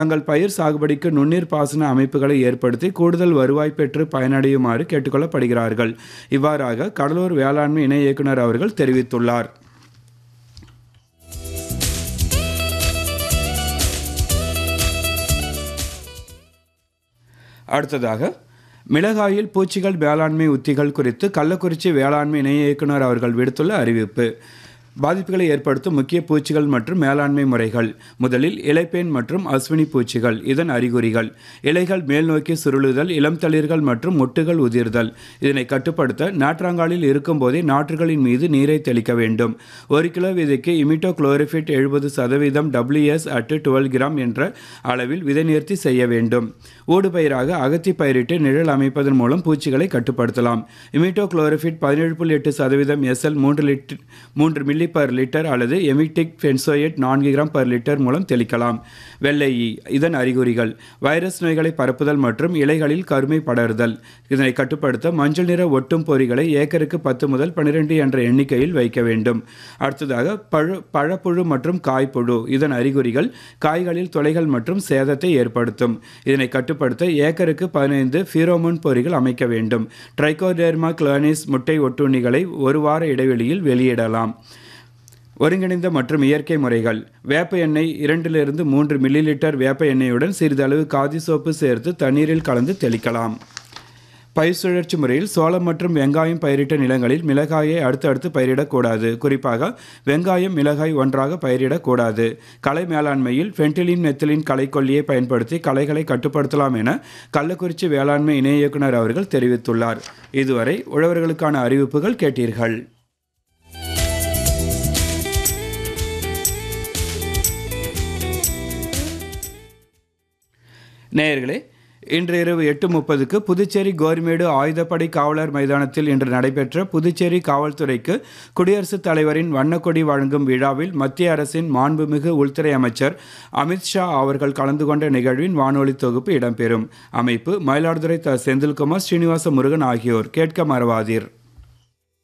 தங்கள் பயிர் சாகுபடிக்கு நுண்ணீர் பாசன அமைப்புகளை ஏற்படுத்தி கூடுதல் வருவாய் பெற்று பயனடையுமாறு கேட்டுக்கொள்ளப்படுகிறார்கள் இவ்வாறாக கடலூர் வேளாண்மை இணை இயக்குனர் அவர்கள் தெரிவித்துள்ளார் அடுத்ததாக மிளகாயில் பூச்சிகள் வேளாண்மை உத்திகள் குறித்து கள்ளக்குறிச்சி வேளாண்மை இணை இயக்குனர் அவர்கள் விடுத்துள்ள அறிவிப்பு பாதிப்புகளை ஏற்படுத்தும் முக்கிய பூச்சிகள் மற்றும் மேலாண்மை முறைகள் முதலில் இலைப்பேன் மற்றும் அஸ்வினி பூச்சிகள் இதன் அறிகுறிகள் இலைகள் மேல் நோக்கி சுருளுதல் இளம் தளிர்கள் மற்றும் மொட்டுகள் உதிர்தல் இதனை கட்டுப்படுத்த நாற்றாங்காலில் இருக்கும்போதே நாற்றுகளின் மீது நீரை தெளிக்க வேண்டும் ஒரு கிலோ விதைக்கு இமிட்டோ குளோரிஃபிட் எழுபது சதவீதம் டபிள்யூஎஸ் அட்டு டுவெல் கிராம் என்ற அளவில் விதை நேர்த்தி செய்ய வேண்டும் ஊடுபயிராக அகத்தி பயிரிட்டு நிழல் அமைப்பதன் மூலம் பூச்சிகளை கட்டுப்படுத்தலாம் இமிட்டோ குளோரிஃபிட் பதினேழு புள்ளி எட்டு சதவீதம் எஸ்எல் மூன்று லிட்டர் மூன்று மில்லி பர் லிட்டர் அல்லது எமிட்டிக் ஃபென்சோயேட் நான்கு கிராம் பர் லிட்டர் மூலம் தெளிக்கலாம் வெள்ளை ஈ இதன் அறிகுறிகள் வைரஸ் நோய்களை பரப்புதல் மற்றும் இலைகளில் கருமை படருதல் இதனை கட்டுப்படுத்த மஞ்சள் நிற ஒட்டும் பொறிகளை ஏக்கருக்கு பத்து முதல் பன்னிரெண்டு என்ற எண்ணிக்கையில் வைக்க வேண்டும் அடுத்ததாக பழு பழப்புழு மற்றும் காய்ப்புழு இதன் அறிகுறிகள் காய்களில் துளைகள் மற்றும் சேதத்தை ஏற்படுத்தும் இதனை கட்டுப்படுத்த ஏக்கருக்கு பதினைந்து ஃபீரோமோன் பொறிகள் அமைக்க வேண்டும் ட்ரைகோடெர்மா கிளானிஸ் முட்டை ஒட்டுண்ணிகளை ஒரு வார இடைவெளியில் வெளியிடலாம் ஒருங்கிணைந்த மற்றும் இயற்கை முறைகள் வேப்ப எண்ணெய் இரண்டிலிருந்து மூன்று மில்லி லிட்டர் வேப்ப எண்ணெயுடன் சிறிதளவு காதி சோப்பு சேர்த்து தண்ணீரில் கலந்து தெளிக்கலாம் பயிர் சுழற்சி முறையில் சோளம் மற்றும் வெங்காயம் பயிரிட்ட நிலங்களில் மிளகாயை அடுத்தடுத்து பயிரிடக்கூடாது குறிப்பாக வெங்காயம் மிளகாய் ஒன்றாக பயிரிடக்கூடாது களை மேலாண்மையில் ஃபென்டிலின் மெத்திலின் களைக்கொல்லியை பயன்படுத்தி களைகளை கட்டுப்படுத்தலாம் என கள்ளக்குறிச்சி வேளாண்மை இணை இயக்குனர் அவர்கள் தெரிவித்துள்ளார் இதுவரை உழவர்களுக்கான அறிவிப்புகள் கேட்டீர்கள் நேயர்களே இன்று இரவு எட்டு முப்பதுக்கு புதுச்சேரி கோரிமேடு ஆயுதப்படை காவலர் மைதானத்தில் இன்று நடைபெற்ற புதுச்சேரி காவல்துறைக்கு குடியரசுத் தலைவரின் வண்ணக்கொடி வழங்கும் விழாவில் மத்திய அரசின் மாண்புமிகு உள்துறை அமைச்சர் அமித்ஷா அவர்கள் கலந்து கொண்ட நிகழ்வின் வானொலி தொகுப்பு இடம்பெறும் அமைப்பு மயிலாடுதுறை த செந்தில்குமார் ஸ்ரீனிவாச முருகன் ஆகியோர் கேட்க மறவாதீர்